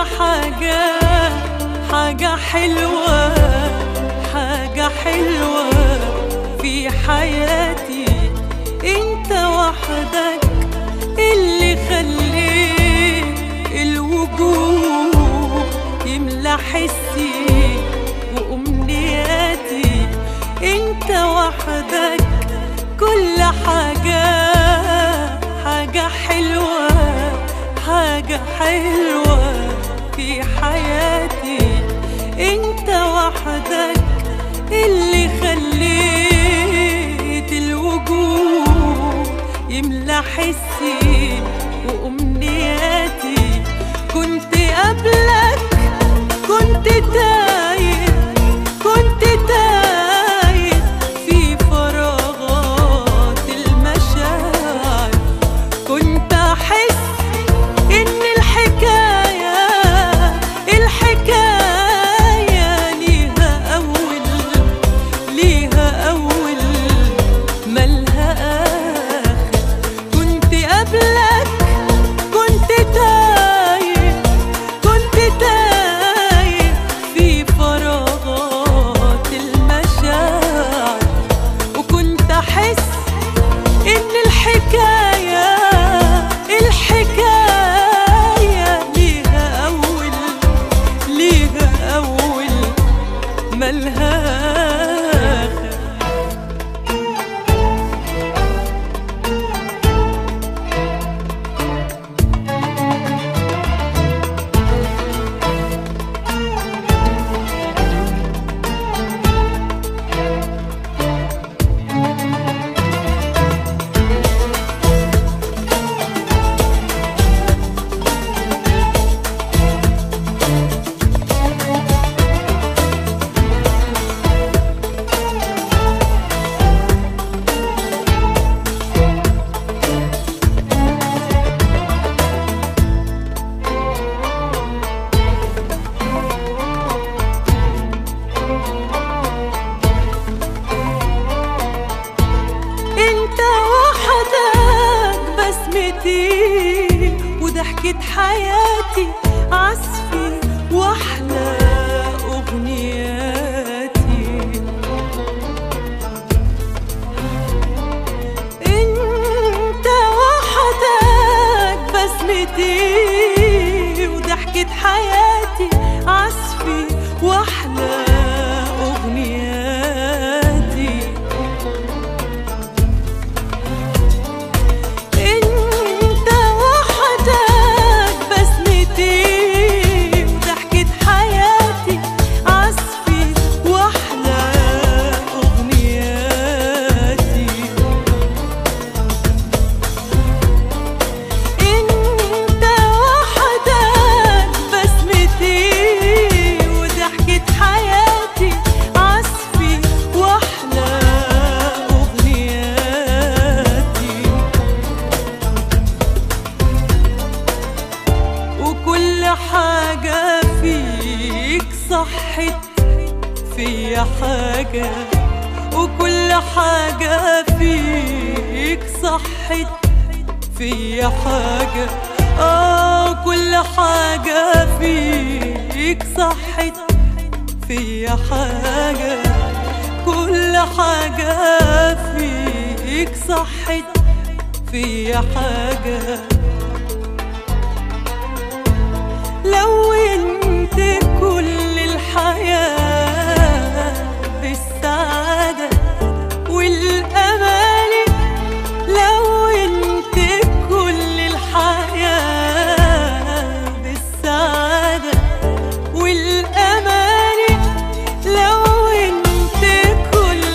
حاجة حاجة حلوة حاجة حلوة في حياتي انت وحدك اللي خليت الوجود يملى حسي وامنياتي انت وحدك كل حاجة حاجة حلوة حاجة حلوة في حياتي انت وحدك اللي خليت الوجود يملى حسي وامنياتي كنت قبلك كنت تايه كنت تايه في فراغات المشاعر كنت احس ان الحكايه الحكايه ليها اول ليها اول ملها اخر كنت قبلك كنت تايه كنت تايه في فراغات المشاعر وكنت احس ان الحكايه الحكايه ليها اول ليها اول ملها آخر انت وحدك بسمتي وضحكة حياتي عزفي واحلى اغنياتي انت وحدك بسمتي وضحكة حياتي عزفي واحلى اغنياتي انت وحدك بسمتي وضحكة حياتي عزفي واحلى اغنياتي انت وحدك بسمتي وضحكة حياتي عزفي واحلى اغنياتي وكل حاجة فيك صحت فيا حاجة وكل حاجة فيك صحت فيا حاجة اه كل حاجة فيك صحت فيا حاجة كل حاجة فيك صحت فيا حاجة لو انت كل الحياة بالسعادة والأمال لو انت كل الحياة بالسعادة والأمال لو انت كل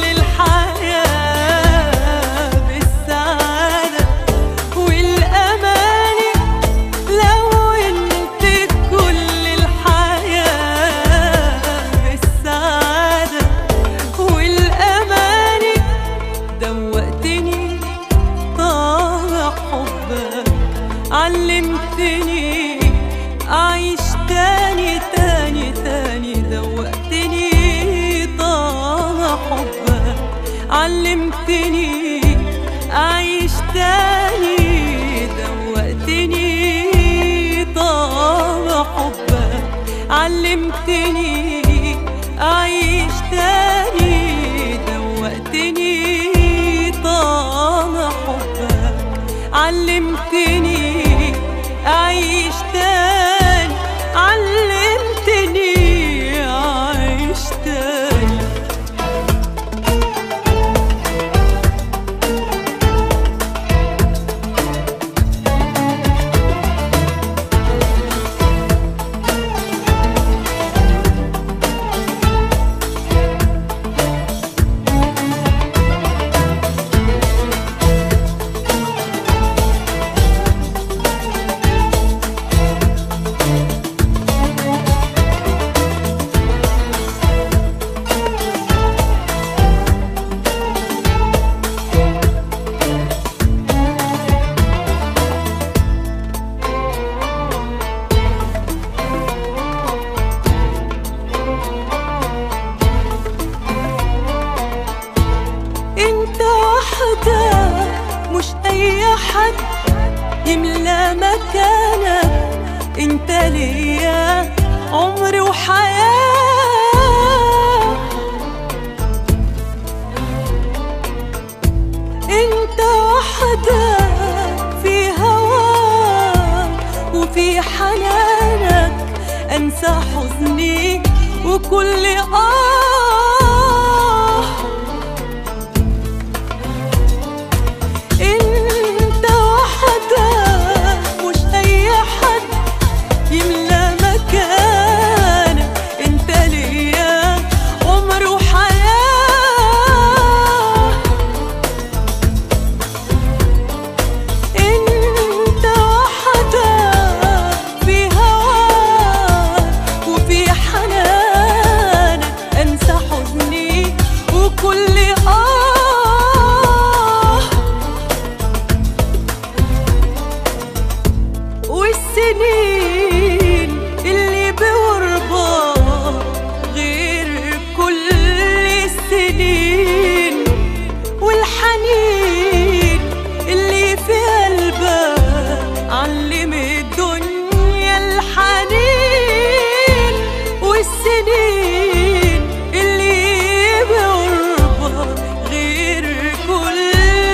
الحياة بالسعادة والأمال لو انت كل الحياة بالسعادة والأمان دوقتني طابع حبك علمتني أعيش تاني تاني تاني دوقتني طابع حبك علمتني أعيش تاني دوقتني طابع حبك علمتني أعيش تاني دوقتني طعم حبك علمتني أعيش تاني علمتني أعيش تاني انت وحدة مش اي حد يملى مكانك انت ليا عمري وحياة انت وحدة في هواك وفي حنانك انسى حزني وكل اه انت وحدك مش اي حد يملى مكانك انت ليا عمر وحياة انت وحدك في هواك وفي حنانك انسى حزني وكل اه والسنين اللي بغربة غير كل السنين والحنين اللي في قلبك علم الدنيا الحنين والسنين اللي بغربة غير كل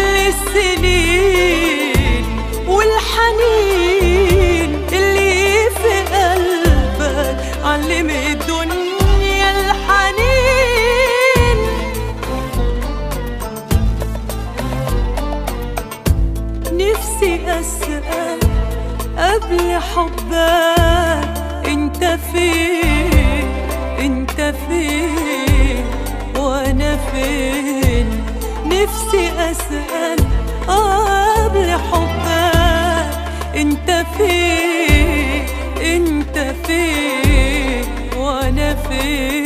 السنين والحنين اللي في قلبك علم الدنيا الحنين نفسي أسأل قبل حبك انت فين انت فين وانا فين نفسي أسأل قبل حبك انت فين انت فين وانا فين